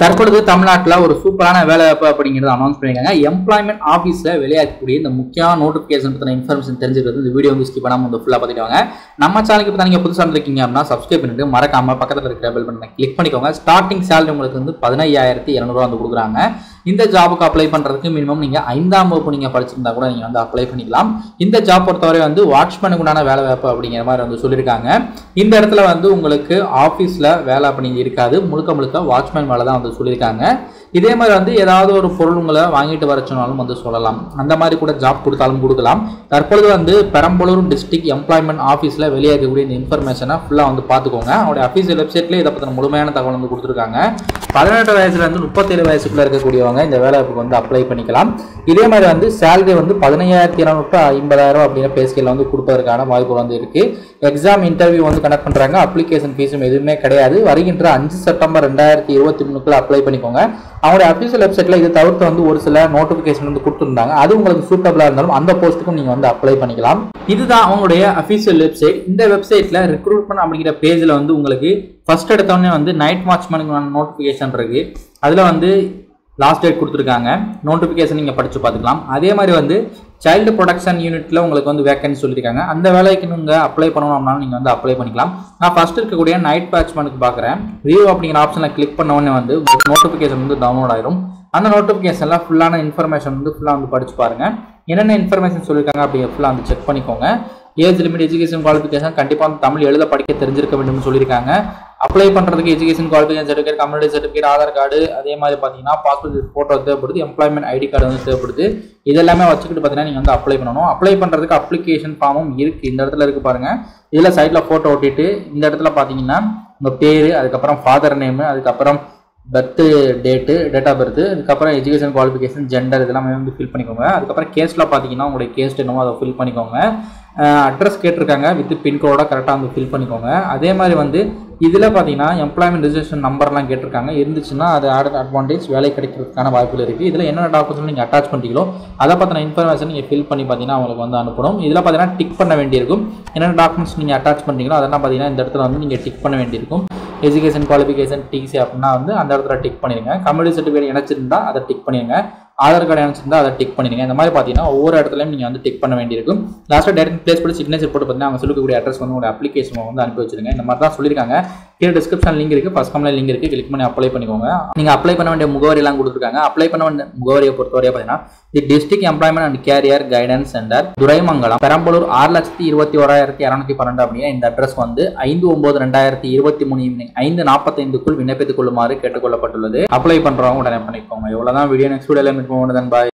தற்பொழுது தமிழ்நாட்டில் ஒரு சூப்பரான வேலை வாய்ப்பு அப்படிங்கிறத அனௌன்ஸ் பண்ணியிருக்காங்க எம்ப்ளாய்மெண்ட் ஆஃபீஸில் வெளியாகக்கூடிய இந்த முக்கியமான நோட்டிஃபிகேஷன் பற்றின இன்ஃபர்மேஷன் தெரிஞ்சுக்கிறது இந்த வீடியோ வந்து ஸ்கிப் பண்ணாமல் வந்து ஃபுல்லாக பார்த்துட்டு வாங்க நம்ம சேனலுக்கு இப்போ நீங்கள் புதுசாக இருக்கீங்க அப்படின்னா சப்ஸ்கிரைப் பண்ணிட்டு மறக்காம பக்கத்தில் இருக்கிற பெல் பட்டனை கிளிக் பண்ணிக்கோங்க ஸ்டார்டிங் சேலரி உங்களுக்கு வந்து பதினையாயிரத்தி இரநூறுவா வந்து கொடுக்குறாங்க இந்த ஜாபுக்கு அப்ளை பண்ணுறதுக்கு மினிமம் நீங்கள் ஐந்தாம் வகுப்பு நீங்கள் படிச்சிருந்தா கூட நீங்கள் வந்து அப்ளை பண்ணிக்கலாம் இந்த ஜாப் பொறுத்தவரை வந்து வாட்ச்மேனுக்கு உண்டான வேலை வாய்ப்பு அப்படிங்கிற மாதிரி வந்து சொல்லியிருக்காங்க இந்த இடத்துல வந்து உங்களுக்கு ஆஃபீஸில் வேலை அப்படிங்க இருக்காது முழுக்க முழுக்க வாட்ச்மேன் வேலை தான் வந்து சொல்லியிருக்காங்க இதே மாதிரி வந்து ஏதாவது ஒரு பொருள் உங்களை வாங்கிட்டு வர சொன்னாலும் வந்து சொல்லலாம் அந்த மாதிரி கூட ஜாப் கொடுத்தாலும் கொடுக்கலாம் தற்பொழுது வந்து பெரம்பலூர் டிஸ்ட்ரிக்ட் எம்ப்ளாய்மெண்ட் ஆஃபீஸில் வெளியாகக்கூடிய இந்த இன்ஃபர்மேஷனை ஃபுல்லாக வந்து பார்த்துக்கோங்க அவருடைய அஃபீஷியல் வெப்சைட்லேயே இதை பற்றின முழுமையான தகவல் வந்து கொடுத்துருக்காங்க பதினெட்டு வயசுலேருந்து முப்பத்தேழு வயசுக்குள்ளே இருக்கக்கூடியவங்க இந்த வேலைவாய்ப்புக்கு வந்து அப்ளை பண்ணிக்கலாம் இதே மாதிரி வந்து சேலரி வந்து பதினையாயிரத்தி இரநூறு ஐம்பதாயிரம் அப்படிங்கிற பேஸ்கேல வந்து கொடுப்பதற்கான வாய்ப்பு வந்து இருக்குது எக்ஸாம் இன்டர்வியூ வந்து கனெக்ட் பண்ணுறாங்க அப்ளிகேஷன் ஃபீஸும் எதுவுமே கிடையாது வருகின்ற அஞ்சு செப்டம்பர் ரெண்டாயிரத்தி இருபத்தி மூணுக்குள்ள அப்ளை பண்ணிக்கோங்க அவங்களுடைய அஃபீஷியல் வெப்சைட்டில் இது தவிர்த்து வந்து ஒரு சில நோட்டிஃபிகேஷன் வந்து கொடுத்துருந்தாங்க அது உங்களுக்கு சூட்டபிளாக இருந்தாலும் அந்த போஸ்ட்டுக்கும் நீங்கள் வந்து அப்ளை பண்ணிக்கலாம் இதுதான் அவங்களுடைய அஃபீஷியல் வெப்சைட் இந்த வெப்சைட்டில் ரெக்ரூட்மெண்ட் அப்படிங்கிற பேஜில் வந்து உங்களுக்கு ஃபர்ஸ்ட் எடுத்தோடனே வந்து நைட் வாட்ச்மேனுக்கு நோட்டிஃபிகேஷன் இருக்குது அதில் வந்து லாஸ்ட் டேட் கொடுத்துருக்காங்க நோட்டிஃபிகேஷன் நீங்கள் படித்து பார்த்துக்கலாம் அதே மாதிரி வந்து சைல்டு ப்ரொடக்ஷன் யூனிட்டில் உங்களுக்கு வந்து வேக்கன்சி சொல்லியிருக்காங்க அந்த வேலைக்கு நீங்கள் அப்ளை பண்ணணும் அப்படின்னாலும் நீங்கள் வந்து அப்ளை பண்ணிக்கலாம் நான் ஃபர்ஸ்ட் இருக்கக்கூடிய நைட் வாட்ச்மேனுக்கு பார்க்குறேன் வியூ அப்படிங்கிற ஆப்ஷனில் கிளிக் பண்ண உடனே வந்து உங்களுக்கு நோட்டிஃபிகேஷன் வந்து டவுன்லோட் ஆயிரும் அந்த நோட்டிஃபிகேஷனில் ஃபுல்லான இன்ஃபர்மேஷன் வந்து ஃபுல்லாக வந்து படிச்சு பாருங்கள் என்னென்ன இன்ஃபர்மேஷன் சொல்லியிருக்காங்க அப்படி ஃபுல்லாக வந்து செக் பண்ணிக்கோங்க ஏஜ் லிமிட் எஜுகேஷன் குவாலிஃபிகேஷன் கண்டிப்பாக வந்து தமிழ் எழுத படிக்க தெரிஞ்சிருக்க வேண்டும்னு சொல்லியிருக்காங்க அப்ளை பண்ணுறதுக்கு education qualification certificate community certificate Aadhaar card அதே மாதிரி பார்த்தீங்கன்னா பாஸ்போர்ட் ஃபோட்டோ தேவைப்படுது எம்ப்ளாய்மெண்ட் ஐடி கார்டு வந்து தேவைப்படுது இதெல்லாமே வச்சுக்கிட்டு பார்த்தீங்கன்னா நீங்கள் வந்து அப்ளை பண்ணணும் அப்ளை பண்ணுறதுக்கு அப்ளிகேஷன் ஃபார்மும் இருக்குது இந்த இடத்துல இருக்குது பாருங்கள் இதில் சைடில் ஃபோட்டோ ஒட்டிட்டு இந்த இடத்துல பார்த்தீங்கன்னா உங்கள் பேர் அதுக்கப்புறம் ஃபாதர் நேமு அதுக்கப்புறம் birth date date of birth அதுக்கப்புறம் எஜுகேஷன் குவாலிஃபிகேஷன் ஜெண்டர் இதெல்லாமே வந்து ஃபில் பண்ணிக்கோங்க அதுக்கப்புறம் கேஸில் பார்த்தீங்கன்னா உங்களுடைய கேஸ் என்னமோ அதை ஃபில் பண்ணிக்கோங்க அட்ரஸ் கேட்டிருக்காங்க வித் பின்கோட கரெக்டாக வந்து ஃபில் பண்ணிக்கோங்க அதே மாதிரி வந்து இதில் பார்த்தீங்கன்னா எம்ப்ளாய்மெண்ட் ரிஜிஸ்ட்ரேஷன் நம்பர்லாம் கேட்டிருக்காங்க இருந்துச்சுன்னா அது ஆட் அட்வான்டேஜ் வேலை கிடைக்கிறதுக்கான வாய்ப்புகள் இருக்குது இதில் என்னென்ன டாக்குமெண்ட்ஸ் நீங்கள் அட்டாச் பண்ணிட்டீங்களோ அதை பற்றின இன்ஃபர்மேஷன் நீங்கள் ஃபில் பண்ணி பார்த்தீங்கன்னா உங்களுக்கு வந்து அனுப்பணும் இதில் பார்த்தீங்கன்னா டிக் பண்ண வேண்டியிருக்கும் என்னென்ன டாக்குமெண்ட்ஸ் நீங்கள் அட்டாச் பண்ணுறீங்களோ அதெல்லாம் பார்த்தீங்கன்னா இந்த இடத்துல வந்து நீங்கள் டிக் பண்ண வேண்டியிருக்கும் எஜுகேஷன் குவாலிஃபிகேஷன் டிசி அப்படின்னா வந்து அந்த இடத்துல டிக் பண்ணிடுங்க கம்யூனிட்டி சர்டிஃபிகேட் இணைச்சிருந்தா அதை டிக் பண்ணிடுங்க ஆதார் கார்டு இணைச்சிருந்தா அதை டிக் பண்ணிடுங்க இந்த மாதிரி பார்த்தீங்கன்னா ஒவ்வொரு இடத்துலையும் நீங்கள் வந்து டிக் பண்ண வேண்டியிருக்கும் லாஸ்ட்டாக டேரக்ட் பிளேஸ் போட்டு சிக்னேச்சர் போட்டு பார்த்தீங்கன்னா அவங்க சொல்லக்கூடிய அட்ரஸ் வந்து உங்களோட அப்ளிகேஷன் வந்து அனுப்பி வச்சிருங்க இந்த மாதிரி தான் சொல்லியிருக்காங்க கீழே டிஸ்கிரிப்ஷன் லிங்க் இருக்குது ஃபஸ்ட் கம்மில் லிங்க் இருக்குது கிளிக் பண்ணி அப்ளை பண்ணிக்கோங்க நீங்கள் அப்ளை பண்ண வேண்டிய முகவரியெல்லாம் கொடுத்துருக்காங்க அப்ளை பண்ண வேண்டிய முகவரியை பொறுத்தவரையாக பார்த்தீங்கன்னா the district employment and career guidance centre Thuraimangalam Perambalur ஆறு லட்சத்தி இருபத்தி ஓராயிரத்தி இரநூத்தி பன்னெண்டு அப்படின்னா இந்த அட்ரஸ் வந்து ஐந்து ஒன்பது ரெண்டாயிரத்தி இருபத்தி மூணு evening ஐந்து நாற்பத்தைந்துக்குள் விண்ணப்பித்துக் கொள்ளுமாறு கேட்டுக்கொள்ளப்பட்டுள்ளது அப்ளை பண்ணுறவங்க உடனே பண்ணிக்கோங்க இவ்வளோதான் வீடியோ நெக்ஸ்ட் வீடியோவில் மீட் பண்ணுவோம் பாய்